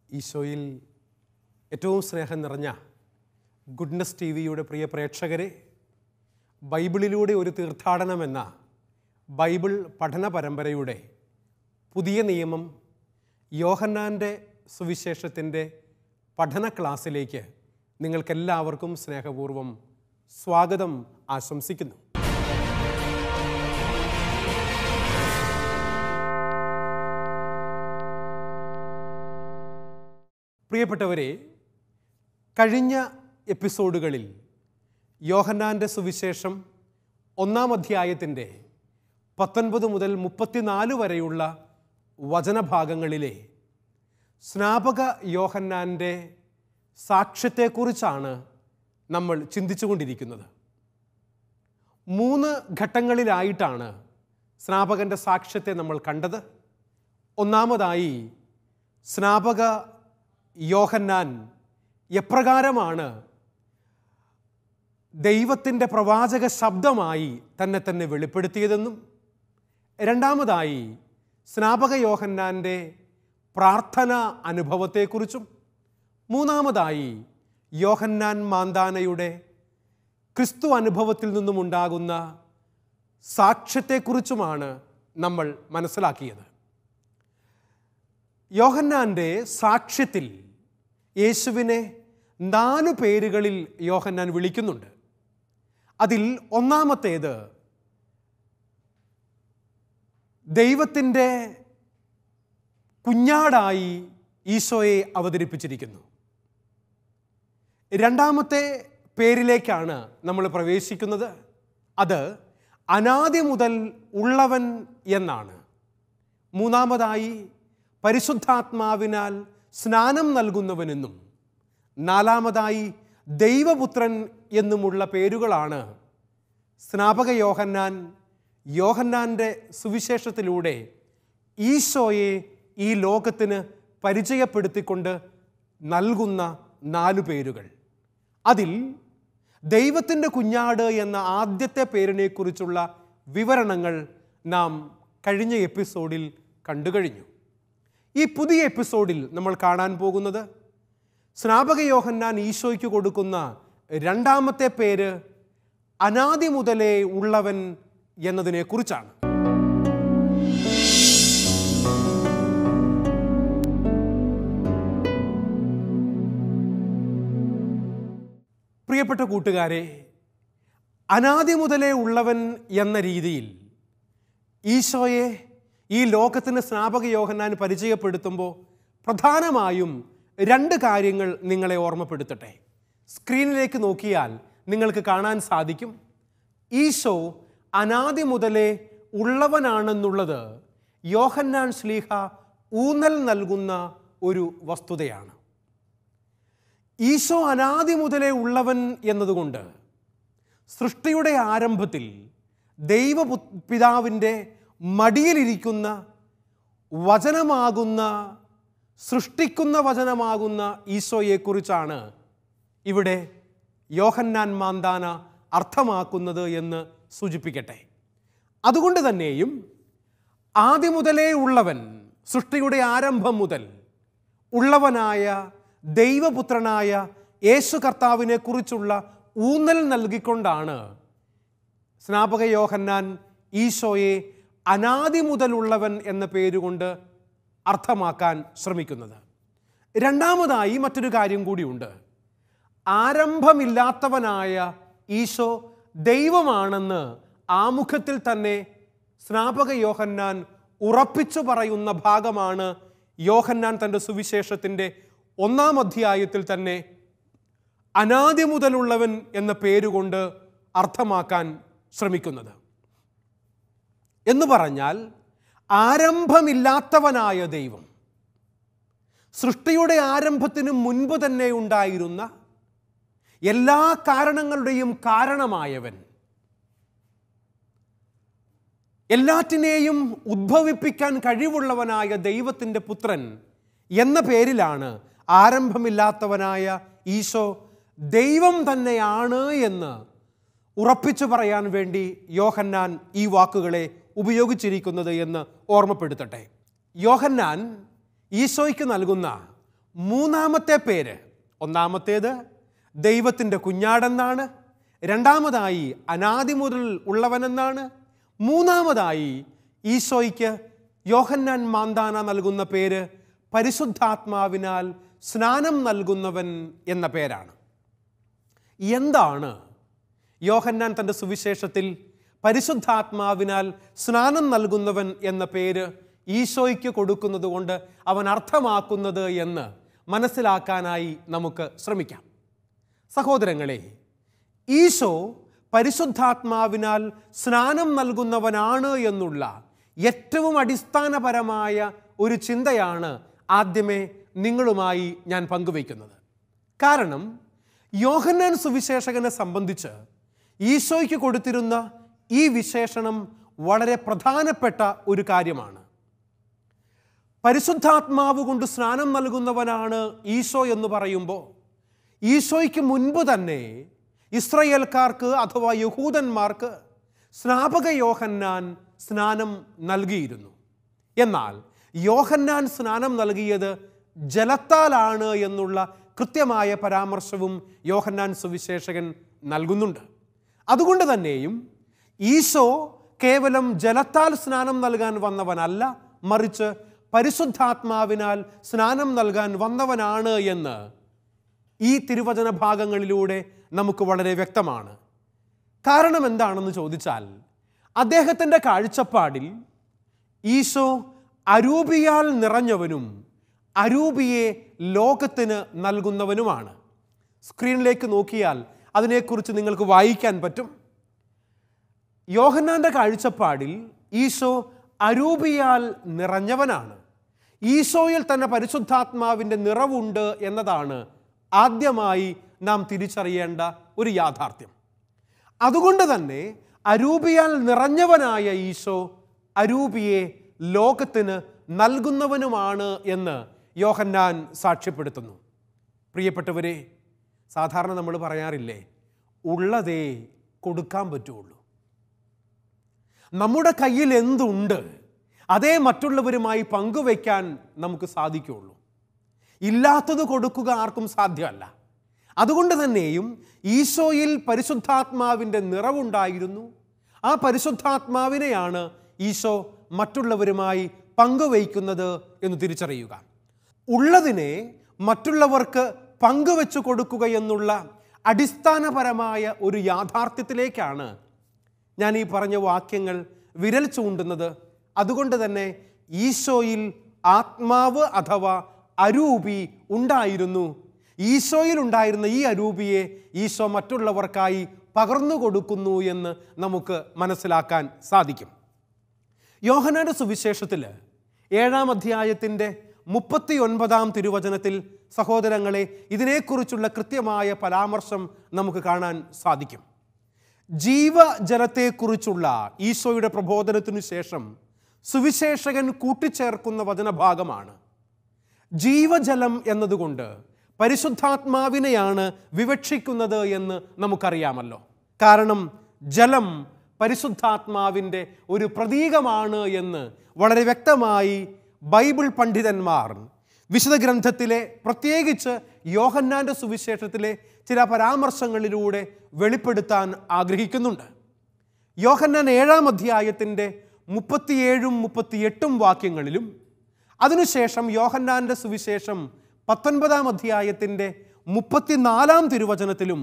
ഈശോയിൽ ഏറ്റവും സ്നേഹം നിറഞ്ഞ ഗുഡ്നസ് ടി വിയുടെ പ്രിയ പ്രേക്ഷകരെ ബൈബിളിലൂടെ ഒരു തീർത്ഥാടനം എന്ന ബൈബിൾ പഠന പരമ്പരയുടെ പുതിയ നിയമം യോഹന്നാൻ്റെ സുവിശേഷത്തിൻ്റെ പഠന ക്ലാസ്സിലേക്ക് നിങ്ങൾക്കെല്ലാവർക്കും സ്നേഹപൂർവ്വം സ്വാഗതം ആശംസിക്കുന്നു പ്രിയപ്പെട്ടവരെ കഴിഞ്ഞ എപ്പിസോഡുകളിൽ യോഹന്നാൻ്റെ സുവിശേഷം ഒന്നാം അധ്യായത്തിൻ്റെ പത്തൊൻപത് മുതൽ മുപ്പത്തിനാല് വരെയുള്ള വചനഭാഗങ്ങളിലെ സ്നാപക യോഹന്നാൻ്റെ സാക്ഷ്യത്തെക്കുറിച്ചാണ് നമ്മൾ ചിന്തിച്ചുകൊണ്ടിരിക്കുന്നത് മൂന്ന് ഘട്ടങ്ങളിലായിട്ടാണ് സ്നാപകൻ്റെ സാക്ഷ്യത്തെ നമ്മൾ കണ്ടത് ഒന്നാമതായി സ്നാപക യോഹന്നാൻ എപ്രകാരമാണ് ദൈവത്തിൻ്റെ പ്രവാചക ശബ്ദമായി തന്നെ തന്നെ വെളിപ്പെടുത്തിയതെന്നും രണ്ടാമതായി സ്നാപക യോഹന്നാൻ്റെ പ്രാർത്ഥന അനുഭവത്തെക്കുറിച്ചും മൂന്നാമതായി യോഹന്നാൻ മാന്താനയുടെ ക്രിസ്തു അനുഭവത്തിൽ നിന്നുമുണ്ടാകുന്ന സാക്ഷ്യത്തെക്കുറിച്ചുമാണ് നമ്മൾ മനസ്സിലാക്കിയത് യോഹന്നാൻ്റെ സാക്ഷ്യത്തിൽ യേശുവിനെ നാലു പേരുകളിൽ യോഹന്നാൻ വിളിക്കുന്നുണ്ട് അതിൽ ഒന്നാമത്തേത് ദൈവത്തിൻ്റെ കുഞ്ഞാടായി ഈശോയെ അവതരിപ്പിച്ചിരിക്കുന്നു രണ്ടാമത്തെ പേരിലേക്കാണ് നമ്മൾ പ്രവേശിക്കുന്നത് അത് അനാദി മുതൽ ഉള്ളവൻ എന്നാണ് മൂന്നാമതായി പരിശുദ്ധാത്മാവിനാൽ സ്നാനം നൽകുന്നവനെന്നും നാലാമതായി ദൈവപുത്രൻ എന്നുമുള്ള പേരുകളാണ് സ്നാപക യോഹന്നാൻ യോഹന്നാൻ്റെ സുവിശേഷത്തിലൂടെ ഈശോയെ ഈ ലോകത്തിന് പരിചയപ്പെടുത്തിക്കൊണ്ട് നൽകുന്ന നാലു പേരുകൾ അതിൽ ദൈവത്തിൻ്റെ കുഞ്ഞാട് എന്ന ആദ്യത്തെ പേരിനെക്കുറിച്ചുള്ള വിവരണങ്ങൾ നാം കഴിഞ്ഞ എപ്പിസോഡിൽ കണ്ടു കഴിഞ്ഞു ഈ പുതിയ എപ്പിസോഡിൽ നമ്മൾ കാണാൻ പോകുന്നത് സ്നാപക യോഹന്നാൻ ഈശോയ്ക്ക് കൊടുക്കുന്ന രണ്ടാമത്തെ പേര് അനാദി മുതലേ ഉള്ളവൻ എന്നതിനെക്കുറിച്ചാണ് പ്രിയപ്പെട്ട കൂട്ടുകാരെ അനാദി മുതലേ ഉള്ളവൻ എന്ന രീതിയിൽ ഈശോയെ ഈ ലോകത്തിന് സ്നാപക യോഹന്നാൻ പരിചയപ്പെടുത്തുമ്പോൾ പ്രധാനമായും രണ്ട് കാര്യങ്ങൾ നിങ്ങളെ ഓർമ്മപ്പെടുത്തട്ടെ സ്ക്രീനിലേക്ക് നോക്കിയാൽ നിങ്ങൾക്ക് കാണാൻ സാധിക്കും ഈശോ അനാദി മുതലേ ഉള്ളവനാണെന്നുള്ളത് യോഹന്നാൻ ശ്ലീഹ ഊന്നൽ നൽകുന്ന ഒരു വസ്തുതയാണ് ഈശോ അനാദി മുതലേ ഉള്ളവൻ എന്നതുകൊണ്ട് സൃഷ്ടിയുടെ ആരംഭത്തിൽ ദൈവ പിതാവിൻ്റെ മടിയിലിരിക്കുന്ന വചനമാകുന്ന സൃഷ്ടിക്കുന്ന വചനമാകുന്ന ഈശോയെക്കുറിച്ചാണ് ഇവിടെ യോഹന്നാൻ മാന്താന അർത്ഥമാക്കുന്നത് എന്ന് സൂചിപ്പിക്കട്ടെ അതുകൊണ്ട് തന്നെയും ആദ്യം മുതലേ ഉള്ളവൻ സൃഷ്ടിയുടെ ആരംഭം മുതൽ ഉള്ളവനായ ദൈവപുത്രനായ യേശു കർത്താവിനെ കുറിച്ചുള്ള ഊന്നൽ നൽകിക്കൊണ്ടാണ് സ്നാപക യോഹന്നാൻ ഈശോയെ അനാദി മുതലുള്ളവൻ എന്ന പേരുകൊണ്ട് അർത്ഥമാക്കാൻ ശ്രമിക്കുന്നത് രണ്ടാമതായി മറ്റൊരു കാര്യം കൂടിയുണ്ട് ആരംഭമില്ലാത്തവനായ ഈശോ ദൈവമാണെന്ന് ആമുഖത്തിൽ തന്നെ സ്നാപക യോഹന്നാൻ ഉറപ്പിച്ചു പറയുന്ന ഭാഗമാണ് യോഹന്നാൻ തൻ്റെ സുവിശേഷത്തിൻ്റെ ഒന്നാം അധ്യായത്തിൽ തന്നെ അനാദി മുതലുള്ളവൻ എന്ന പേരുകൊണ്ട് അർത്ഥമാക്കാൻ ശ്രമിക്കുന്നത് എന്ന് പറഞ്ഞാൽ ആരംഭമില്ലാത്തവനായ ദൈവം സൃഷ്ടിയുടെ ആരംഭത്തിന് മുൻപ് തന്നെ ഉണ്ടായിരുന്ന എല്ലാ കാരണങ്ങളുടെയും കാരണമായവൻ എല്ലാറ്റിനെയും ഉദ്ഭവിപ്പിക്കാൻ കഴിവുള്ളവനായ ദൈവത്തിൻ്റെ പുത്രൻ എന്ന പേരിലാണ് ആരംഭമില്ലാത്തവനായ ഈശോ ദൈവം തന്നെയാണ് എന്ന് ഉറപ്പിച്ചു പറയാൻ വേണ്ടി യോഹന്നാൻ ഈ വാക്കുകളെ ഉപയോഗിച്ചിരിക്കുന്നത് എന്ന് ഓർമ്മപ്പെടുത്തട്ടെ യോഹന്നാൻ ഈശോയ്ക്ക് നൽകുന്ന മൂന്നാമത്തെ പേര് ഒന്നാമത്തേത് ദൈവത്തിൻ്റെ കുഞ്ഞാടെന്നാണ് രണ്ടാമതായി അനാദി മുതൽ ഉള്ളവനെന്നാണ് മൂന്നാമതായി ഈശോയ്ക്ക് യോഹന്നാൻ മാന്താന നൽകുന്ന പേര് പരിശുദ്ധാത്മാവിനാൽ സ്നാനം നൽകുന്നവൻ എന്ന പേരാണ് എന്താണ് യോഹന്നാൻ തൻ്റെ സുവിശേഷത്തിൽ പരിശുദ്ധാത്മാവിനാൽ സ്നാനം നൽകുന്നവൻ എന്ന പേര് ഈശോയ്ക്ക് കൊടുക്കുന്നത് കൊണ്ട് അവൻ അർത്ഥമാക്കുന്നത് എന്ന് മനസ്സിലാക്കാനായി നമുക്ക് ശ്രമിക്കാം സഹോദരങ്ങളെ ഈശോ പരിശുദ്ധാത്മാവിനാൽ സ്നാനം നൽകുന്നവനാണ് എന്നുള്ള ഏറ്റവും അടിസ്ഥാനപരമായ ഒരു ചിന്തയാണ് ആദ്യമേ നിങ്ങളുമായി ഞാൻ പങ്കുവയ്ക്കുന്നത് കാരണം യോഹന്നാൻ സുവിശേഷകനെ സംബന്ധിച്ച് ഈശോയ്ക്ക് കൊടുത്തിരുന്ന ഈ വിശേഷണം വളരെ പ്രധാനപ്പെട്ട ഒരു കാര്യമാണ് പരിശുദ്ധാത്മാവ് കൊണ്ട് സ്നാനം നൽകുന്നവനാണ് ഈശോ എന്ന് പറയുമ്പോൾ ഈശോയ്ക്ക് മുൻപ് തന്നെ ഇസ്രയേൽക്കാർക്ക് അഥവാ യഹൂദന്മാർക്ക് സ്നാപക യോഹന്നാൻ സ്നാനം നൽകിയിരുന്നു എന്നാൽ യോഹന്നാൻ സ്നാനം നൽകിയത് ജലത്താലാണ് എന്നുള്ള കൃത്യമായ പരാമർശവും യോഹന്നാൻ സുവിശേഷകൻ നൽകുന്നുണ്ട് അതുകൊണ്ട് തന്നെയും ഈശോ കേവലം ജലത്താൽ സ്നാനം നൽകാൻ വന്നവനല്ല മറിച്ച് പരിശുദ്ധാത്മാവിനാൽ സ്നാനം നൽകാൻ വന്നവനാണ് എന്ന് ഈ തിരുവചന ഭാഗങ്ങളിലൂടെ നമുക്ക് വളരെ വ്യക്തമാണ് കാരണം എന്താണെന്ന് ചോദിച്ചാൽ അദ്ദേഹത്തിൻ്റെ കാഴ്ചപ്പാടിൽ ഈശോ അരൂപിയാൽ നിറഞ്ഞവനും അരൂപിയെ ലോകത്തിന് നൽകുന്നവനുമാണ് സ്ക്രീനിലേക്ക് നോക്കിയാൽ അതിനെക്കുറിച്ച് നിങ്ങൾക്ക് വായിക്കാൻ പറ്റും യോഹന്നാന്റെ കാഴ്ചപ്പാടിൽ ഈശോ അരൂപിയാൽ നിറഞ്ഞവനാണ് ഈശോയിൽ തന്നെ പരിശുദ്ധാത്മാവിൻ്റെ നിറവുണ്ട് എന്നതാണ് ആദ്യമായി നാം തിരിച്ചറിയേണ്ട ഒരു യാഥാർത്ഥ്യം അതുകൊണ്ട് തന്നെ അരൂപിയാൽ നിറഞ്ഞവനായ ഈശോ അരൂപിയെ ലോകത്തിന് നൽകുന്നവനുമാണ് എന്ന് യോഹന്നാൻ സാക്ഷ്യപ്പെടുത്തുന്നു പ്രിയപ്പെട്ടവരെ സാധാരണ നമ്മൾ പറയാറില്ലേ ഉള്ളതേ കൊടുക്കാൻ പറ്റുള്ളൂ നമ്മുടെ കയ്യിൽ എന്തുണ്ട് അതേ മറ്റുള്ളവരുമായി പങ്കുവയ്ക്കാൻ നമുക്ക് സാധിക്കുകയുള്ളൂ ഇല്ലാത്തത് കൊടുക്കുക ആർക്കും സാധ്യമല്ല അതുകൊണ്ട് തന്നെയും ഈശോയിൽ പരിശുദ്ധാത്മാവിൻ്റെ നിറവുണ്ടായിരുന്നു ആ പരിശുദ്ധാത്മാവിനെയാണ് ഈശോ മറ്റുള്ളവരുമായി പങ്കുവയ്ക്കുന്നത് എന്ന് തിരിച്ചറിയുക ഉള്ളതിനെ മറ്റുള്ളവർക്ക് പങ്കുവെച്ചു കൊടുക്കുക എന്നുള്ള അടിസ്ഥാനപരമായ ഒരു യാഥാർത്ഥ്യത്തിലേക്കാണ് ഞാൻ ഈ പറഞ്ഞ വാക്യങ്ങൾ വിരൽ ചൂണ്ടുന്നത് അതുകൊണ്ട് തന്നെ ഈശോയിൽ ആത്മാവ് അഥവാ അരൂപി ഉണ്ടായിരുന്നു ഈശോയിൽ ഉണ്ടായിരുന്ന ഈ അരൂപിയെ ഈശോ മറ്റുള്ളവർക്കായി പകർന്നു കൊടുക്കുന്നു എന്ന് നമുക്ക് മനസ്സിലാക്കാൻ സാധിക്കും യോഹനാന്റെ സുവിശേഷത്തിൽ ഏഴാം അധ്യായത്തിൻ്റെ മുപ്പത്തി ഒൻപതാം തിരുവചനത്തിൽ സഹോദരങ്ങളെ ഇതിനെക്കുറിച്ചുള്ള കൃത്യമായ പരാമർശം നമുക്ക് കാണാൻ സാധിക്കും ജീവജലത്തെക്കുറിച്ചുള്ള ഈശോയുടെ പ്രബോധനത്തിനു ശേഷം സുവിശേഷകൻ കൂട്ടിച്ചേർക്കുന്ന വചനഭാഗമാണ് ജീവജലം എന്നതുകൊണ്ട് പരിശുദ്ധാത്മാവിനെയാണ് വിവക്ഷിക്കുന്നത് എന്ന് നമുക്കറിയാമല്ലോ കാരണം ജലം പരിശുദ്ധാത്മാവിൻ്റെ ഒരു പ്രതീകമാണ് എന്ന് വളരെ വ്യക്തമായി ബൈബിൾ പണ്ഡിതന്മാർ വിശുദ്ധ ഗ്രന്ഥത്തിലെ പ്രത്യേകിച്ച് യോഹന്നാൻ്റെ സുവിശേഷത്തിലെ ചില പരാമർശങ്ങളിലൂടെ വെളിപ്പെടുത്താൻ ആഗ്രഹിക്കുന്നുണ്ട് യോഹന്നാൻ ഏഴാം അധ്യായത്തിൻ്റെ മുപ്പത്തിയേഴും മുപ്പത്തിയെട്ടും വാക്യങ്ങളിലും അതിനുശേഷം യോഹന്നാൻ്റെ സുവിശേഷം പത്തൊൻപതാം അധ്യായത്തിൻ്റെ മുപ്പത്തിനാലാം തിരുവചനത്തിലും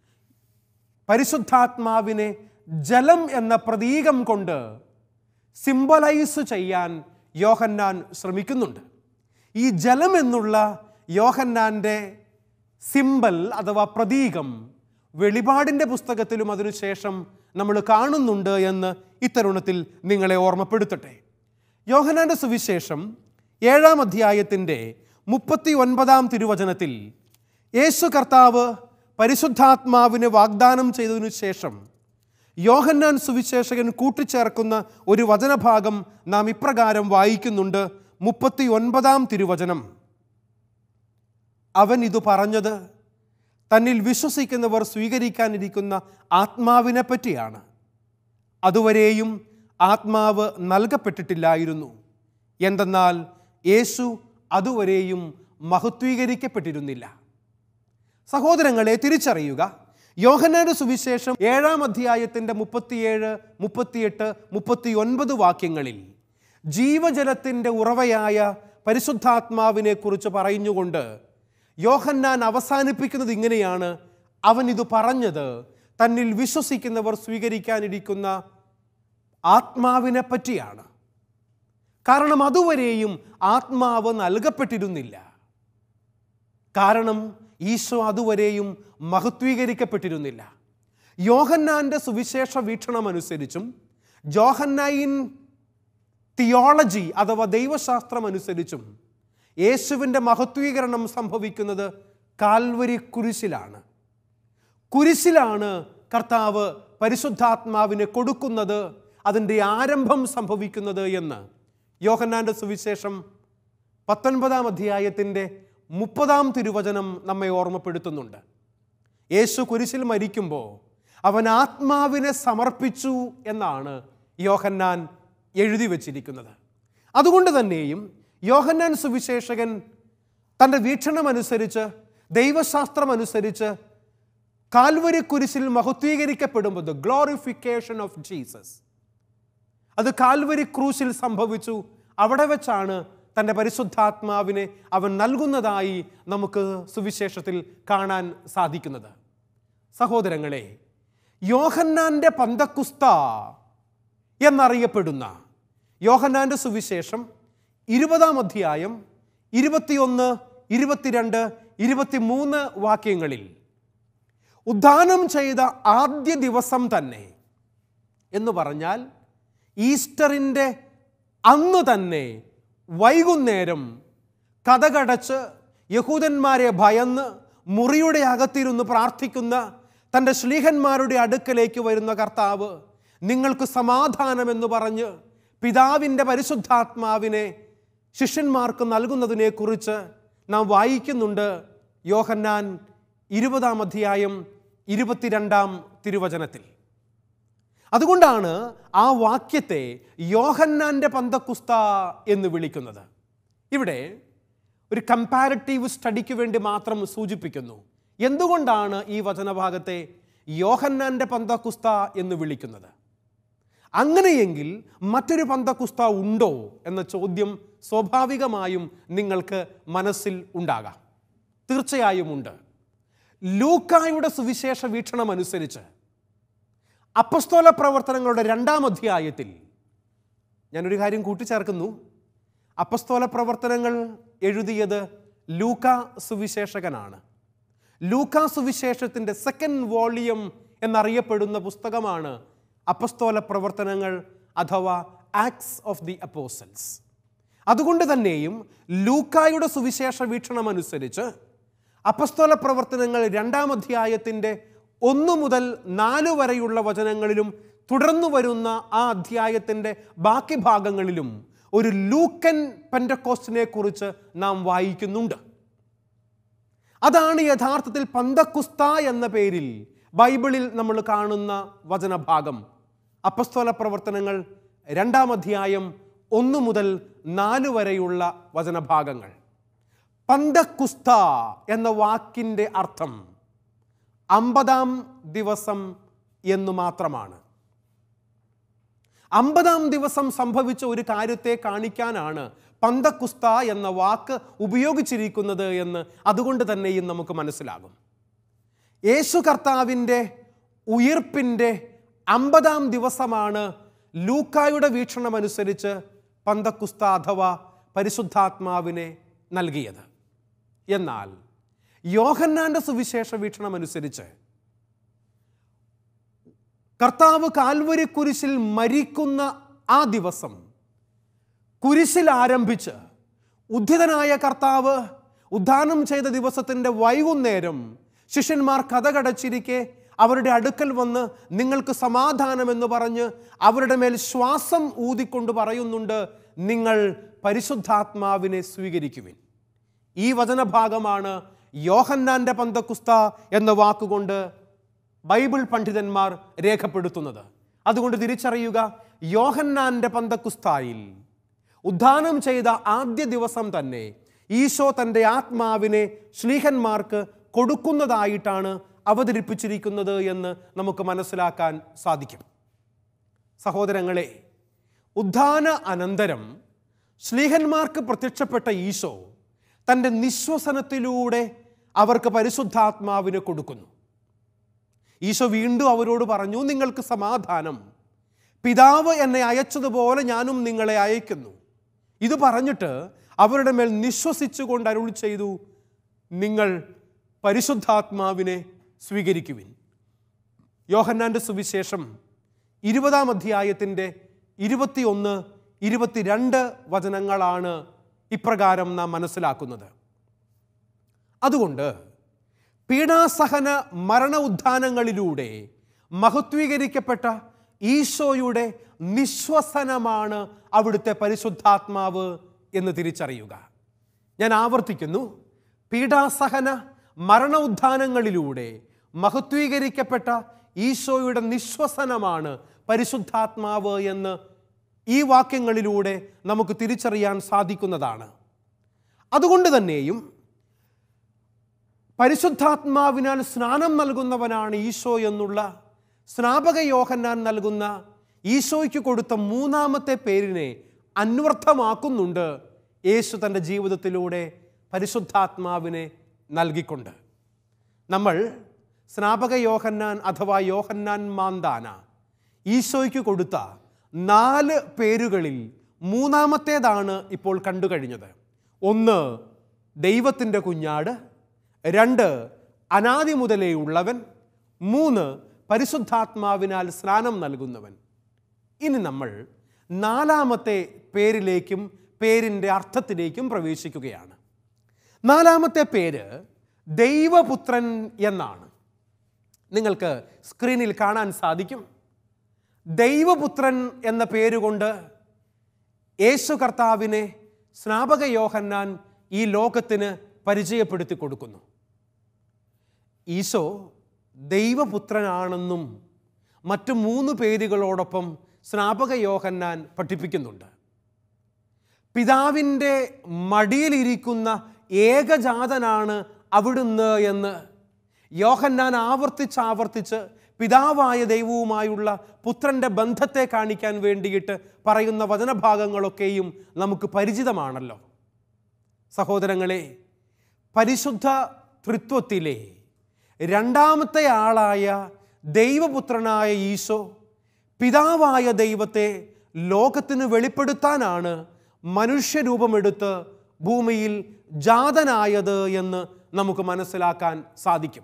പരിശുദ്ധാത്മാവിനെ ജലം എന്ന പ്രതീകം കൊണ്ട് സിംബലൈസ് ചെയ്യാൻ യോഹന്നാൻ ശ്രമിക്കുന്നുണ്ട് ഈ ജലം എന്നുള്ള യോഹന്നാൻ്റെ സിമ്പൽ അഥവാ പ്രതീകം വെളിപാടിൻ്റെ പുസ്തകത്തിലും അതിനുശേഷം നമ്മൾ കാണുന്നുണ്ട് എന്ന് ഇത്തരുണത്തിൽ നിങ്ങളെ ഓർമ്മപ്പെടുത്തട്ടെ യോഹനാന്റെ സുവിശേഷം ഏഴാം അധ്യായത്തിൻ്റെ മുപ്പത്തി ഒൻപതാം തിരുവചനത്തിൽ യേശു കർത്താവ് പരിശുദ്ധാത്മാവിനെ വാഗ്ദാനം ചെയ്തതിനു ശേഷം യോഹന്നാൻ സുവിശേഷകൻ കൂട്ടിച്ചേർക്കുന്ന ഒരു വചനഭാഗം നാം ഇപ്രകാരം വായിക്കുന്നുണ്ട് മുപ്പത്തി ഒൻപതാം തിരുവചനം അവൻ ഇത് പറഞ്ഞത് തന്നിൽ വിശ്വസിക്കുന്നവർ സ്വീകരിക്കാനിരിക്കുന്ന ആത്മാവിനെ പറ്റിയാണ് അതുവരെയും ആത്മാവ് നൽകപ്പെട്ടിട്ടില്ലായിരുന്നു എന്തെന്നാൽ യേശു അതുവരെയും മഹത്വീകരിക്കപ്പെട്ടിരുന്നില്ല സഹോദരങ്ങളെ തിരിച്ചറിയുക യോഹന്നാന്റെ സുവിശേഷം ഏഴാം അധ്യായത്തിൻ്റെ മുപ്പത്തിയേഴ് മുപ്പത്തിയെട്ട് മുപ്പത്തി ഒൻപത് വാക്യങ്ങളിൽ ജീവജലത്തിൻ്റെ ഉറവയായ പരിശുദ്ധാത്മാവിനെ കുറിച്ച് പറഞ്ഞുകൊണ്ട് യോഹന്നാൻ അവസാനിപ്പിക്കുന്നത് ഇങ്ങനെയാണ് അവൻ ഇത് പറഞ്ഞത് തന്നിൽ വിശ്വസിക്കുന്നവർ സ്വീകരിക്കാനിരിക്കുന്ന ആത്മാവിനെ പറ്റിയാണ് കാരണം അതുവരെയും ആത്മാവ് നൽകപ്പെട്ടിരുന്നില്ല കാരണം ഈശോ അതുവരെയും മഹത്വീകരിക്കപ്പെട്ടിരുന്നില്ല യോഹന്നാന്റെ സുവിശേഷ വീക്ഷണമനുസരിച്ചും ജോഹന്നൈൻ തിയോളജി അഥവാ ദൈവശാസ്ത്രം അനുസരിച്ചും യേശുവിൻ്റെ മഹത്വീകരണം സംഭവിക്കുന്നത് കാൽവരി കുരിശിലാണ് കുരിശിലാണ് കർത്താവ് പരിശുദ്ധാത്മാവിനെ കൊടുക്കുന്നത് അതിൻ്റെ ആരംഭം സംഭവിക്കുന്നത് എന്ന് യോഹന്നാൻ്റെ സുവിശേഷം പത്തൊൻപതാം അധ്യായത്തിൻ്റെ മുപ്പതാം തിരുവചനം നമ്മെ ഓർമ്മപ്പെടുത്തുന്നുണ്ട് യേശു കുരിശിൽ മരിക്കുമ്പോൾ അവൻ ആത്മാവിനെ സമർപ്പിച്ചു എന്നാണ് യോഹന്നാൻ എഴുതി വച്ചിരിക്കുന്നത് അതുകൊണ്ട് തന്നെയും യോഹന്നാൻ സുവിശേഷകൻ തൻ്റെ വീക്ഷണമനുസരിച്ച് ദൈവശാസ്ത്രമനുസരിച്ച് കാൽവരി കുരിശിൽ മഹത്വീകരിക്കപ്പെടുമ്പോൾ ദ ഗ്ലോറിഫിക്കേഷൻ ഓഫ് ജീസസ് അത് കാൽവരി ക്രൂശിൽ സംഭവിച്ചു അവിടെ വെച്ചാണ് തൻ്റെ പരിശുദ്ധാത്മാവിനെ അവൻ നൽകുന്നതായി നമുക്ക് സുവിശേഷത്തിൽ കാണാൻ സാധിക്കുന്നത് സഹോദരങ്ങളെ യോഹന്നാൻ്റെ പന്തക്കുസ്ത എന്നറിയപ്പെടുന്ന യോഹന്നാൻ്റെ സുവിശേഷം ഇരുപതാം അധ്യായം ഇരുപത്തിയൊന്ന് ഇരുപത്തിരണ്ട് ഇരുപത്തിമൂന്ന് വാക്യങ്ങളിൽ ഉദ്ധാനം ചെയ്ത ആദ്യ ദിവസം തന്നെ എന്ന് പറഞ്ഞാൽ ഈസ്റ്ററിൻ്റെ അന്ന് തന്നെ വൈകുന്നേരം കഥകടച്ച് യഹൂദന്മാരെ ഭയന്ന് മുറിയുടെ അകത്തിരുന്ന് പ്രാർത്ഥിക്കുന്ന തൻ്റെ ശ്ലീഹന്മാരുടെ അടുക്കലേക്ക് വരുന്ന കർത്താവ് നിങ്ങൾക്ക് സമാധാനമെന്ന് പറഞ്ഞ് പിതാവിൻ്റെ പരിശുദ്ധാത്മാവിനെ ശിഷ്യന്മാർക്ക് നൽകുന്നതിനെക്കുറിച്ച് നാം വായിക്കുന്നുണ്ട് യോഹന്നാൻ ഇരുപതാം അധ്യായം ഇരുപത്തിരണ്ടാം തിരുവചനത്തിൽ അതുകൊണ്ടാണ് ആ വാക്യത്തെ യോഹന്നാൻ്റെ പന്തക്കുസ്ത എന്ന് വിളിക്കുന്നത് ഇവിടെ ഒരു കമ്പാരിറ്റീവ് സ്റ്റഡിക്ക് വേണ്ടി മാത്രം സൂചിപ്പിക്കുന്നു എന്തുകൊണ്ടാണ് ഈ വചനഭാഗത്തെ യോഹന്നാൻ്റെ പന്തക്കുസ്ത എന്ന് വിളിക്കുന്നത് അങ്ങനെയെങ്കിൽ മറ്റൊരു പന്തക്കുസ്ത ഉണ്ടോ എന്ന ചോദ്യം സ്വാഭാവികമായും നിങ്ങൾക്ക് മനസ്സിൽ ഉണ്ടാകാം തീർച്ചയായും ഉണ്ട് ലൂക്കായുടെ സുവിശേഷ വീക്ഷണം അനുസരിച്ച് അപ്പസ്തോല പ്രവർത്തനങ്ങളുടെ രണ്ടാം അധ്യായത്തിൽ ഞാനൊരു കാര്യം കൂട്ടിച്ചേർക്കുന്നു അപ്പസ്തോല പ്രവർത്തനങ്ങൾ എഴുതിയത് ലൂക്ക സുവിശേഷകനാണ് ലൂക്ക സുവിശേഷത്തിൻ്റെ സെക്കൻഡ് വോളിയം എന്നറിയപ്പെടുന്ന പുസ്തകമാണ് അപ്പസ്തോല പ്രവർത്തനങ്ങൾ അഥവാ ആക്ട്സ് ഓഫ് ദി അപ്പോസൽസ് അതുകൊണ്ട് തന്നെയും ലൂക്കായുടെ സുവിശേഷ വീക്ഷണം അനുസരിച്ച് അപ്പസ്തോല പ്രവർത്തനങ്ങൾ രണ്ടാം അധ്യായത്തിൻ്റെ ഒന്ന് മുതൽ നാല് വരെയുള്ള വചനങ്ങളിലും തുടർന്നു വരുന്ന ആ അധ്യായത്തിൻ്റെ ബാക്കി ഭാഗങ്ങളിലും ഒരു ലൂക്കൻ പെൻഡക്കോസ്റ്റിനെ കുറിച്ച് നാം വായിക്കുന്നുണ്ട് അതാണ് യഥാർത്ഥത്തിൽ പന്തക്കുസ്ത എന്ന പേരിൽ ബൈബിളിൽ നമ്മൾ കാണുന്ന വചനഭാഗം അപ്പസ്തോല പ്രവർത്തനങ്ങൾ രണ്ടാം അധ്യായം ഒന്ന് മുതൽ നാല് വരെയുള്ള വചനഭാഗങ്ങൾ പന്തക്കുസ്ത എന്ന വാക്കിൻ്റെ അർത്ഥം അമ്പതാം ദിവസം എന്നു മാത്രമാണ് അമ്പതാം ദിവസം സംഭവിച്ച ഒരു കാര്യത്തെ കാണിക്കാനാണ് പന്തക്കുസ്ത എന്ന വാക്ക് ഉപയോഗിച്ചിരിക്കുന്നത് എന്ന് അതുകൊണ്ട് തന്നെയും നമുക്ക് മനസ്സിലാകും യേശു കർത്താവിൻ്റെ ഉയിർപ്പിൻ്റെ അമ്പതാം ദിവസമാണ് ലൂക്കായുടെ വീക്ഷണമനുസരിച്ച് പന്തക്കുസ്ത അഥവാ പരിശുദ്ധാത്മാവിനെ നൽകിയത് എന്നാൽ യോഹന്നാന്റെ സുവിശേഷ വീക്ഷണമനുസരിച്ച് കർത്താവ് കാൽവരി കുരിശിൽ മരിക്കുന്ന ആ ദിവസം കുരിശിൽ ആരംഭിച്ച് ഉദ്ധിതനായ കർത്താവ് ഉദ്ധാനം ചെയ്ത ദിവസത്തിൻ്റെ വൈകുന്നേരം ശിഷ്യന്മാർ കഥകടച്ചിരിക്കെ അവരുടെ അടുക്കൽ വന്ന് നിങ്ങൾക്ക് സമാധാനമെന്ന് പറഞ്ഞ് അവരുടെ മേൽ ശ്വാസം ഊതിക്കൊണ്ട് പറയുന്നുണ്ട് നിങ്ങൾ പരിശുദ്ധാത്മാവിനെ സ്വീകരിക്കുവിൻ ഈ വചനഭാഗമാണ് യോഹന്നാന്റെ പന്തക്കുസ്ത എന്ന വാക്കുകൊണ്ട് ബൈബിൾ പണ്ഡിതന്മാർ രേഖപ്പെടുത്തുന്നത് അതുകൊണ്ട് തിരിച്ചറിയുക യോഹന്നാന്റെ പന്തക്കുസ്തായിൽ ഉദ്ധാനം ചെയ്ത ആദ്യ ദിവസം തന്നെ ഈശോ തൻ്റെ ആത്മാവിനെ ശ്ലീഹന്മാർക്ക് കൊടുക്കുന്നതായിട്ടാണ് അവതരിപ്പിച്ചിരിക്കുന്നത് എന്ന് നമുക്ക് മനസ്സിലാക്കാൻ സാധിക്കും സഹോദരങ്ങളെ ഉദ്ധാന അനന്തരം ശ്ലീഹന്മാർക്ക് പ്രത്യക്ഷപ്പെട്ട ഈശോ തൻ്റെ നിശ്വസനത്തിലൂടെ അവർക്ക് പരിശുദ്ധാത്മാവിന് കൊടുക്കുന്നു ഈശോ വീണ്ടും അവരോട് പറഞ്ഞു നിങ്ങൾക്ക് സമാധാനം പിതാവ് എന്നെ അയച്ചതുപോലെ ഞാനും നിങ്ങളെ അയക്കുന്നു ഇത് പറഞ്ഞിട്ട് അവരുടെ മേൽ നിശ്വസിച്ചുകൊണ്ട് അരുൾ ചെയ്തു നിങ്ങൾ പരിശുദ്ധാത്മാവിനെ സ്വീകരിക്കുവിൻ യോഹന്നാൻ്റെ സുവിശേഷം ഇരുപതാം അധ്യായത്തിൻ്റെ ഇരുപത്തിയൊന്ന് ഇരുപത്തിരണ്ട് വചനങ്ങളാണ് ഇപ്രകാരം നാം മനസ്സിലാക്കുന്നത് അതുകൊണ്ട് പീഡാസഹന മരണ ഉത്ഥാനങ്ങളിലൂടെ മഹത്വീകരിക്കപ്പെട്ട ഈശോയുടെ നിശ്വസനമാണ് അവിടുത്തെ പരിശുദ്ധാത്മാവ് എന്ന് തിരിച്ചറിയുക ഞാൻ ആവർത്തിക്കുന്നു പീഡാസഹന മരണ ഉത്ഥാനങ്ങളിലൂടെ മഹത്വീകരിക്കപ്പെട്ട ഈശോയുടെ നിശ്വസനമാണ് പരിശുദ്ധാത്മാവ് എന്ന് ഈ വാക്യങ്ങളിലൂടെ നമുക്ക് തിരിച്ചറിയാൻ സാധിക്കുന്നതാണ് അതുകൊണ്ട് തന്നെയും പരിശുദ്ധാത്മാവിനാൽ സ്നാനം നൽകുന്നവനാണ് ഈശോ എന്നുള്ള സ്നാപക യോഹന്നാൻ നൽകുന്ന ഈശോയ്ക്ക് കൊടുത്ത മൂന്നാമത്തെ പേരിനെ അന്വർത്ഥമാക്കുന്നുണ്ട് യേശു തൻ്റെ ജീവിതത്തിലൂടെ പരിശുദ്ധാത്മാവിനെ നൽകിക്കൊണ്ട് നമ്മൾ സ്നാപക യോഹന്നാൻ അഥവാ യോഹന്നാൻ മാന്താന ഈശോയ്ക്ക് കൊടുത്ത നാല് പേരുകളിൽ മൂന്നാമത്തേതാണ് ഇപ്പോൾ കണ്ടു കഴിഞ്ഞത് ഒന്ന് ദൈവത്തിൻ്റെ കുഞ്ഞാട് രണ്ട് അനാദി മുതലേ ഉള്ളവൻ മൂന്ന് പരിശുദ്ധാത്മാവിനാൽ സ്നാനം നൽകുന്നവൻ ഇനി നമ്മൾ നാലാമത്തെ പേരിലേക്കും പേരിൻ്റെ അർത്ഥത്തിലേക്കും പ്രവേശിക്കുകയാണ് നാലാമത്തെ പേര് ദൈവപുത്രൻ എന്നാണ് നിങ്ങൾക്ക് സ്ക്രീനിൽ കാണാൻ സാധിക്കും ദൈവപുത്രൻ എന്ന പേരുകൊണ്ട് യേശു കർത്താവിനെ സ്നാപക യോഹന്നാൻ ഈ ലോകത്തിന് പരിചയപ്പെടുത്തി കൊടുക്കുന്നു ഈശോ ദൈവപുത്രനാണെന്നും മറ്റു മൂന്ന് പേരുകളോടൊപ്പം സ്നാപക യോഹന്നാൻ പഠിപ്പിക്കുന്നുണ്ട് പിതാവിൻ്റെ മടിയിലിരിക്കുന്ന ഏകജാതനാണ് അവിടുന്ന് എന്ന് യോഹന്നാൻ ആവർത്തിച്ച് ആവർത്തിച്ച് പിതാവായ ദൈവവുമായുള്ള പുത്രൻ്റെ ബന്ധത്തെ കാണിക്കാൻ വേണ്ടിയിട്ട് പറയുന്ന വചനഭാഗങ്ങളൊക്കെയും നമുക്ക് പരിചിതമാണല്ലോ സഹോദരങ്ങളെ പരിശുദ്ധ തൃത്വത്തിലെ രണ്ടാമത്തെ ആളായ ദൈവപുത്രനായ ഈശോ പിതാവായ ദൈവത്തെ ലോകത്തിന് വെളിപ്പെടുത്താനാണ് മനുഷ്യരൂപമെടുത്ത് ഭൂമിയിൽ ജാതനായത് എന്ന് നമുക്ക് മനസ്സിലാക്കാൻ സാധിക്കും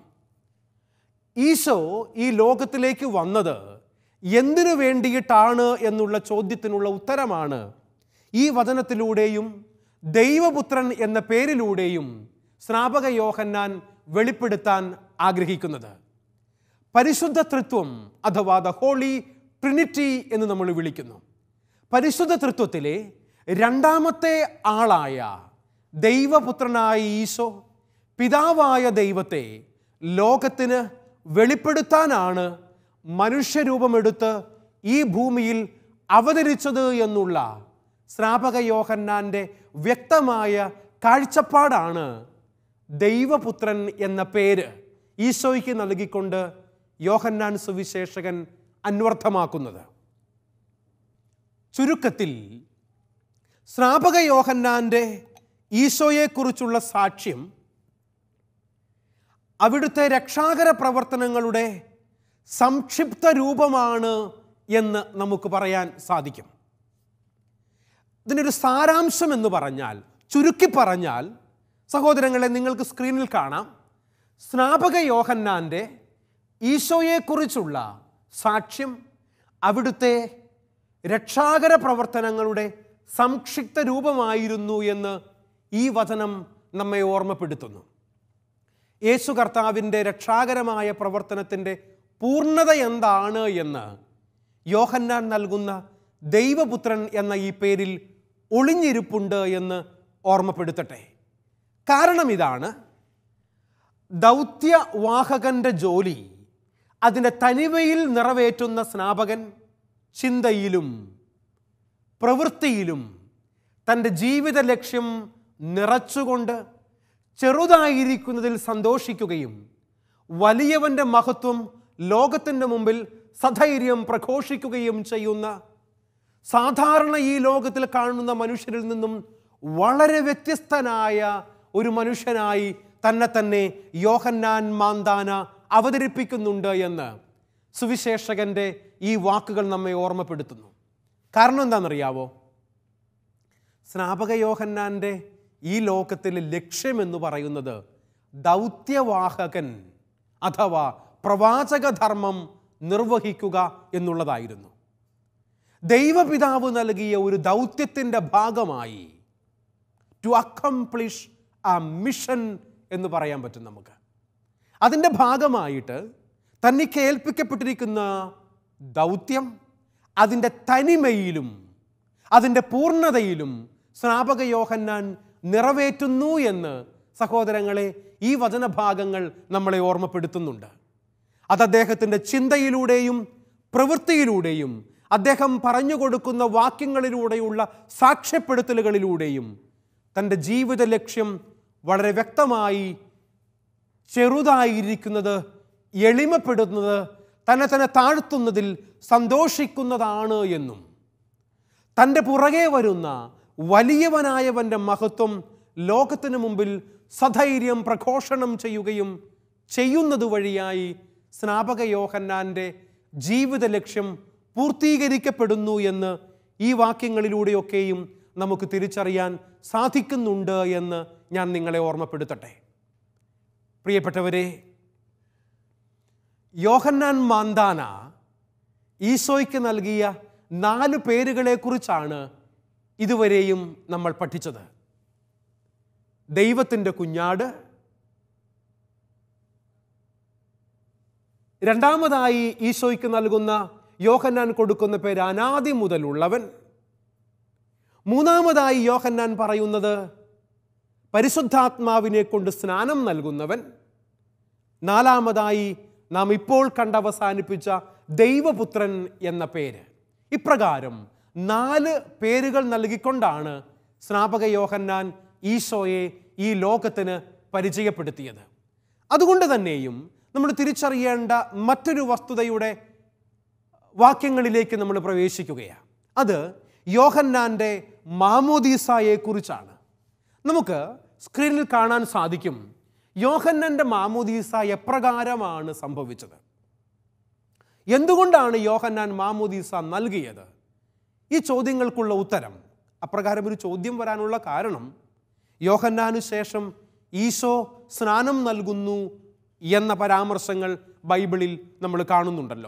ഈശോ ഈ ലോകത്തിലേക്ക് വന്നത് എന്തിനു വേണ്ടിയിട്ടാണ് എന്നുള്ള ചോദ്യത്തിനുള്ള ഉത്തരമാണ് ഈ വചനത്തിലൂടെയും ദൈവപുത്രൻ എന്ന പേരിലൂടെയും സ്നാപക യോഹന്നാൻ വെളിപ്പെടുത്താൻ ആഗ്രഹിക്കുന്നത് പരിശുദ്ധ തൃത്വം അഥവാ ദ ഹോളി ട്രിനിറ്റി എന്ന് നമ്മൾ വിളിക്കുന്നു പരിശുദ്ധ തൃത്വത്തിലെ രണ്ടാമത്തെ ആളായ ദൈവപുത്രനായ ഈശോ പിതാവായ ദൈവത്തെ ലോകത്തിന് വെളിപ്പെടുത്താനാണ് മനുഷ്യരൂപമെടുത്ത് ഈ ഭൂമിയിൽ അവതരിച്ചത് എന്നുള്ള സ്നാപക യോഹന്നാൻ്റെ വ്യക്തമായ കാഴ്ചപ്പാടാണ് ദൈവപുത്രൻ എന്ന പേര് ഈശോയ്ക്ക് നൽകിക്കൊണ്ട് യോഹന്നാൻ സുവിശേഷകൻ അന്വർത്ഥമാക്കുന്നത് ചുരുക്കത്തിൽ സ്നാപക യോഹന്നാൻ്റെ ഈശോയെക്കുറിച്ചുള്ള സാക്ഷ്യം അവിടുത്തെ രക്ഷാകര പ്രവർത്തനങ്ങളുടെ സംക്ഷിപ്ത രൂപമാണ് എന്ന് നമുക്ക് പറയാൻ സാധിക്കും ഇതിനൊരു സാരാംശം എന്ന് പറഞ്ഞാൽ ചുരുക്കി പറഞ്ഞാൽ സഹോദരങ്ങളെ നിങ്ങൾക്ക് സ്ക്രീനിൽ കാണാം സ്നാപക യോഹന്നാൻ്റെ ഈശോയെക്കുറിച്ചുള്ള സാക്ഷ്യം അവിടുത്തെ രക്ഷാകര പ്രവർത്തനങ്ങളുടെ സംക്ഷിപ്ത രൂപമായിരുന്നു എന്ന് ഈ വചനം നമ്മെ ഓർമ്മപ്പെടുത്തുന്നു യേശു കർത്താവിൻ്റെ രക്ഷാകരമായ പ്രവർത്തനത്തിൻ്റെ പൂർണ്ണത എന്താണ് എന്ന് യോഹന്നാൻ നൽകുന്ന ദൈവപുത്രൻ എന്ന ഈ പേരിൽ ഒളിഞ്ഞിരിപ്പുണ്ട് എന്ന് ഓർമ്മപ്പെടുത്തട്ടെ കാരണം ഇതാണ് ദൗത്യവാഹകന്റെ ജോലി അതിൻ്റെ തനിമയിൽ നിറവേറ്റുന്ന സ്നാപകൻ ചിന്തയിലും പ്രവൃത്തിയിലും തൻ്റെ ജീവിത ലക്ഷ്യം നിറച്ചുകൊണ്ട് ചെറുതായിരിക്കുന്നതിൽ സന്തോഷിക്കുകയും വലിയവൻ്റെ മഹത്വം ലോകത്തിൻ്റെ മുമ്പിൽ സധൈര്യം പ്രഘോഷിക്കുകയും ചെയ്യുന്ന സാധാരണ ഈ ലോകത്തിൽ കാണുന്ന മനുഷ്യരിൽ നിന്നും വളരെ വ്യത്യസ്തനായ ഒരു മനുഷ്യനായി തന്നെ തന്നെ യോഹന്നാൻ മാന്താന അവതരിപ്പിക്കുന്നുണ്ട് എന്ന് സുവിശേഷകന്റെ ഈ വാക്കുകൾ നമ്മെ ഓർമ്മപ്പെടുത്തുന്നു കാരണം എന്താണെന്നറിയാവോ സ്നാപക യോഹന്നാൻ്റെ ഈ ലോകത്തിലെ ലക്ഷ്യമെന്ന് പറയുന്നത് ദൗത്യവാഹകൻ അഥവാ പ്രവാചകധർമ്മം നിർവഹിക്കുക എന്നുള്ളതായിരുന്നു ദൈവപിതാവ് നൽകിയ ഒരു ദൗത്യത്തിൻ്റെ ഭാഗമായി ടു അക്കംപ്ലിഷ് ആ മിഷൻ എന്ന് പറയാൻ പറ്റും നമുക്ക് അതിൻ്റെ ഭാഗമായിട്ട് തനിക്ക് ഏൽപ്പിക്കപ്പെട്ടിരിക്കുന്ന ദൗത്യം അതിൻ്റെ തനിമയിലും അതിൻ്റെ പൂർണ്ണതയിലും സ്നാപക യോഹന്നാൻ നിറവേറ്റുന്നു എന്ന് സഹോദരങ്ങളെ ഈ വചനഭാഗങ്ങൾ നമ്മളെ ഓർമ്മപ്പെടുത്തുന്നുണ്ട് അത് അദ്ദേഹത്തിൻ്റെ ചിന്തയിലൂടെയും പ്രവൃത്തിയിലൂടെയും അദ്ദേഹം പറഞ്ഞു കൊടുക്കുന്ന വാക്യങ്ങളിലൂടെയുള്ള സാക്ഷ്യപ്പെടുത്തലുകളിലൂടെയും തൻ്റെ ജീവിത ലക്ഷ്യം വളരെ വ്യക്തമായി ചെറുതായിരിക്കുന്നത് എളിമപ്പെടുന്നത് തന്നെ തന്നെ താഴ്ത്തുന്നതിൽ സന്തോഷിക്കുന്നതാണ് എന്നും തൻ്റെ പുറകെ വരുന്ന വലിയവനായവൻ്റെ മഹത്വം ലോകത്തിനു മുമ്പിൽ സധൈര്യം പ്രഘോഷണം ചെയ്യുകയും ചെയ്യുന്നത് വഴിയായി സ്നാപക യോഹന്നാൻ്റെ ജീവിത ലക്ഷ്യം പൂർത്തീകരിക്കപ്പെടുന്നു എന്ന് ഈ വാക്യങ്ങളിലൂടെയൊക്കെയും നമുക്ക് തിരിച്ചറിയാൻ സാധിക്കുന്നുണ്ട് എന്ന് ഞാൻ നിങ്ങളെ ഓർമ്മപ്പെടുത്തട്ടെ പ്രിയപ്പെട്ടവരെ യോഹന്നാൻ മാന്താന ഈശോയ്ക്ക് നൽകിയ നാല് പേരുകളെക്കുറിച്ചാണ് ഇതുവരെയും നമ്മൾ പഠിച്ചത് ദൈവത്തിൻ്റെ കുഞ്ഞാട് രണ്ടാമതായി ഈശോയ്ക്ക് നൽകുന്ന യോഹന്നാൻ കൊടുക്കുന്ന പേര് അനാദി മുതലുള്ളവൻ മൂന്നാമതായി യോഹന്നാൻ പറയുന്നത് പരിശുദ്ധാത്മാവിനെ കൊണ്ട് സ്നാനം നൽകുന്നവൻ നാലാമതായി നാം ഇപ്പോൾ കണ്ടവസാനിപ്പിച്ച ദൈവപുത്രൻ എന്ന പേര് ഇപ്രകാരം നാല് പേരുകൾ നൽകിക്കൊണ്ടാണ് സ്നാപക യോഹന്നാൻ ഈശോയെ ഈ ലോകത്തിന് പരിചയപ്പെടുത്തിയത് അതുകൊണ്ട് തന്നെയും നമ്മൾ തിരിച്ചറിയേണ്ട മറ്റൊരു വസ്തുതയുടെ വാക്യങ്ങളിലേക്ക് നമ്മൾ പ്രവേശിക്കുകയാണ് അത് യോഹന്നാൻ്റെ മാമോദീസായെക്കുറിച്ചാണ് നമുക്ക് സ്ക്രീനിൽ കാണാൻ സാധിക്കും യോഹന്നൻ്റെ മാമോദീസ എപ്രകാരമാണ് സംഭവിച്ചത് എന്തുകൊണ്ടാണ് യോഹന്നാൻ മാമോദീസ നൽകിയത് ഈ ചോദ്യങ്ങൾക്കുള്ള ഉത്തരം അപ്രകാരം ഒരു ചോദ്യം വരാനുള്ള കാരണം യോഹന്നാനു ശേഷം ഈശോ സ്നാനം നൽകുന്നു എന്ന പരാമർശങ്ങൾ ബൈബിളിൽ നമ്മൾ കാണുന്നുണ്ടല്ലോ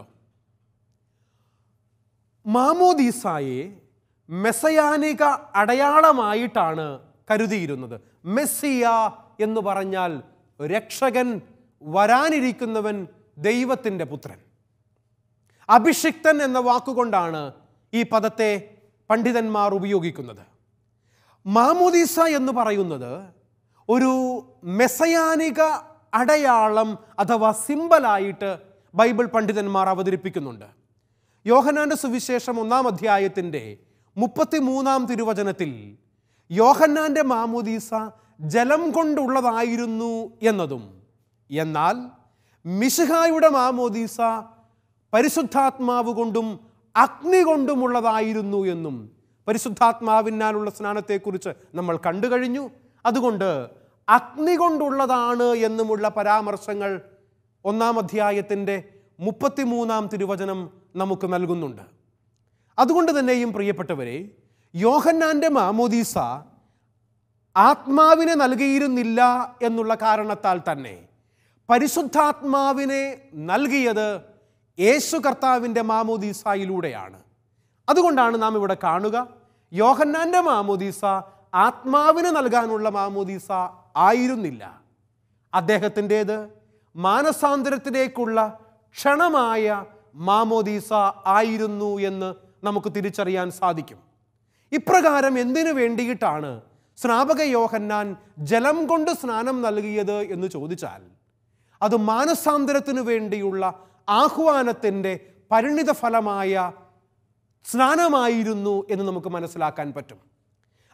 മാമോദീസായെ മെസയാനിക അടയാളമായിട്ടാണ് കരുതിയിരുന്നത് മെസ്സിയ എന്ന് പറഞ്ഞാൽ രക്ഷകൻ വരാനിരിക്കുന്നവൻ ദൈവത്തിൻ്റെ പുത്രൻ അഭിഷിക്തൻ എന്ന വാക്കുകൊണ്ടാണ് ഈ പദത്തെ പണ്ഡിതന്മാർ ഉപയോഗിക്കുന്നത് മാമോദീസ എന്ന് പറയുന്നത് ഒരു മെസയാനിക അടയാളം അഥവാ സിമ്പലായിട്ട് ബൈബിൾ പണ്ഡിതന്മാർ അവതരിപ്പിക്കുന്നുണ്ട് യോഹനാന്റെ സുവിശേഷം ഒന്നാം അധ്യായത്തിൻ്റെ മുപ്പത്തിമൂന്നാം തിരുവചനത്തിൽ യോഹന്നാന്റെ മാമോദീസ ജലം കൊണ്ടുള്ളതായിരുന്നു എന്നതും എന്നാൽ മിശിഹായുടെ മാമോദീസ പരിശുദ്ധാത്മാവ് കൊണ്ടും അഗ്നി കൊണ്ടുമുള്ളതായിരുന്നു എന്നും പരിശുദ്ധാത്മാവിനാലുള്ള സ്നാനത്തെക്കുറിച്ച് നമ്മൾ കണ്ടു കഴിഞ്ഞു അതുകൊണ്ട് അഗ്നി കൊണ്ടുള്ളതാണ് എന്നുമുള്ള പരാമർശങ്ങൾ ഒന്നാം അധ്യായത്തിൻ്റെ മുപ്പത്തിമൂന്നാം തിരുവചനം നമുക്ക് നൽകുന്നുണ്ട് അതുകൊണ്ട് തന്നെയും പ്രിയപ്പെട്ടവരെ യോഹന്നാൻ്റെ മാമോദീസ ആത്മാവിനെ നൽകിയിരുന്നില്ല എന്നുള്ള കാരണത്താൽ തന്നെ പരിശുദ്ധാത്മാവിനെ നൽകിയത് യേശു കർത്താവിൻ്റെ മാമോദീസായിലൂടെയാണ് അതുകൊണ്ടാണ് നാം ഇവിടെ കാണുക യോഹന്നാൻ്റെ മാമോദീസ ആത്മാവിന് നൽകാനുള്ള മാമോദീസ ആയിരുന്നില്ല അദ്ദേഹത്തിൻ്റേത് മാനസാന്തരത്തിലേക്കുള്ള ക്ഷണമായ മാമോദീസ ആയിരുന്നു എന്ന് നമുക്ക് തിരിച്ചറിയാൻ സാധിക്കും ഇപ്രകാരം എന്തിനു വേണ്ടിയിട്ടാണ് സ്നാപക യോഹന്നാൻ ജലം കൊണ്ട് സ്നാനം നൽകിയത് എന്ന് ചോദിച്ചാൽ അത് മാനസാന്തരത്തിനു വേണ്ടിയുള്ള ആഹ്വാനത്തിൻ്റെ പരിണിത ഫലമായ സ്നാനമായിരുന്നു എന്ന് നമുക്ക് മനസ്സിലാക്കാൻ പറ്റും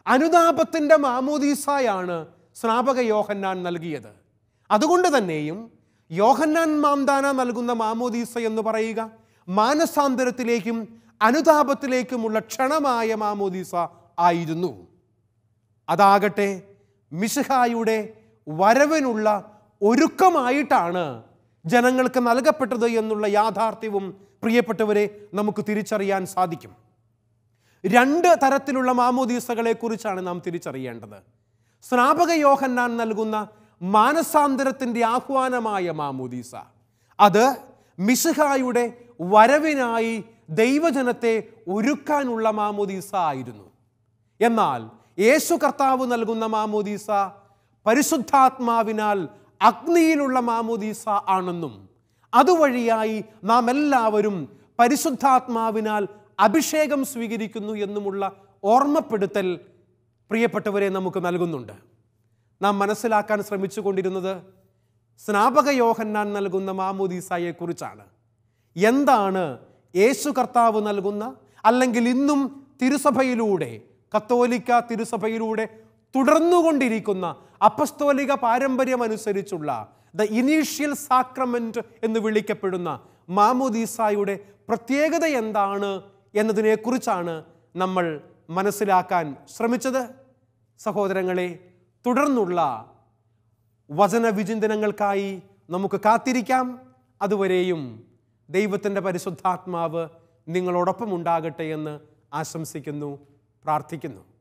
അനുതാപത്തിൻ്റെ മാമോദീസായാണ് സ്നാപക യോഹന്നാൻ നൽകിയത് അതുകൊണ്ട് തന്നെയും യോഹന്നാൻ മാംദാന നൽകുന്ന മാമോദീസ എന്ന് പറയുക മാനസാന്തരത്തിലേക്കും അനുതാപത്തിലേക്കുമുള്ള ക്ഷണമായ മാമോദീസ ആയിരുന്നു അതാകട്ടെ മിശിഹായുടെ വരവിനുള്ള ഒരുക്കമായിട്ടാണ് ജനങ്ങൾക്ക് നൽകപ്പെട്ടത് എന്നുള്ള യാഥാർത്ഥ്യവും പ്രിയപ്പെട്ടവരെ നമുക്ക് തിരിച്ചറിയാൻ സാധിക്കും രണ്ട് തരത്തിലുള്ള മാമോദീസകളെ കുറിച്ചാണ് നാം തിരിച്ചറിയേണ്ടത് സ്നാപക യോഹന്നാൻ നൽകുന്ന മാനസാന്തരത്തിൻ്റെ ആഹ്വാനമായ മാമോദീസ അത് മിശിഹായുടെ വരവിനായി ദൈവജനത്തെ ഒരുക്കാനുള്ള മാമോദീസ ആയിരുന്നു എന്നാൽ യേശു കർത്താവ് നൽകുന്ന മാമോദീസ പരിശുദ്ധാത്മാവിനാൽ അഗ്നിയിലുള്ള മാമോദീസ ആണെന്നും അതുവഴിയായി നാം എല്ലാവരും പരിശുദ്ധാത്മാവിനാൽ അഭിഷേകം സ്വീകരിക്കുന്നു എന്നുമുള്ള ഓർമ്മപ്പെടുത്തൽ പ്രിയപ്പെട്ടവരെ നമുക്ക് നൽകുന്നുണ്ട് നാം മനസ്സിലാക്കാൻ ശ്രമിച്ചു കൊണ്ടിരുന്നത് സ്നാപക യോഹന്നാൻ നൽകുന്ന മാമോദീസായെക്കുറിച്ചാണ് എന്താണ് യേശു കർത്താവ് നൽകുന്ന അല്ലെങ്കിൽ ഇന്നും തിരുസഭയിലൂടെ കത്തോലിക്ക തിരുസഭയിലൂടെ തുടർന്നുകൊണ്ടിരിക്കുന്ന അപ്പസ്തോലിക പാരമ്പര്യം അനുസരിച്ചുള്ള ദ ഇനീഷ്യൽ സാക്രമെന്റ് എന്ന് വിളിക്കപ്പെടുന്ന മാമോദീസായുടെ പ്രത്യേകത എന്താണ് എന്നതിനെക്കുറിച്ചാണ് നമ്മൾ മനസ്സിലാക്കാൻ ശ്രമിച്ചത് സഹോദരങ്ങളെ തുടർന്നുള്ള വചനവിചിന്തനങ്ങൾക്കായി നമുക്ക് കാത്തിരിക്കാം അതുവരെയും ദൈവത്തിൻ്റെ പരിശുദ്ധാത്മാവ് നിങ്ങളോടൊപ്പം ഉണ്ടാകട്ടെ എന്ന് ആശംസിക്കുന്നു പ്രാർത്ഥിക്കുന്നു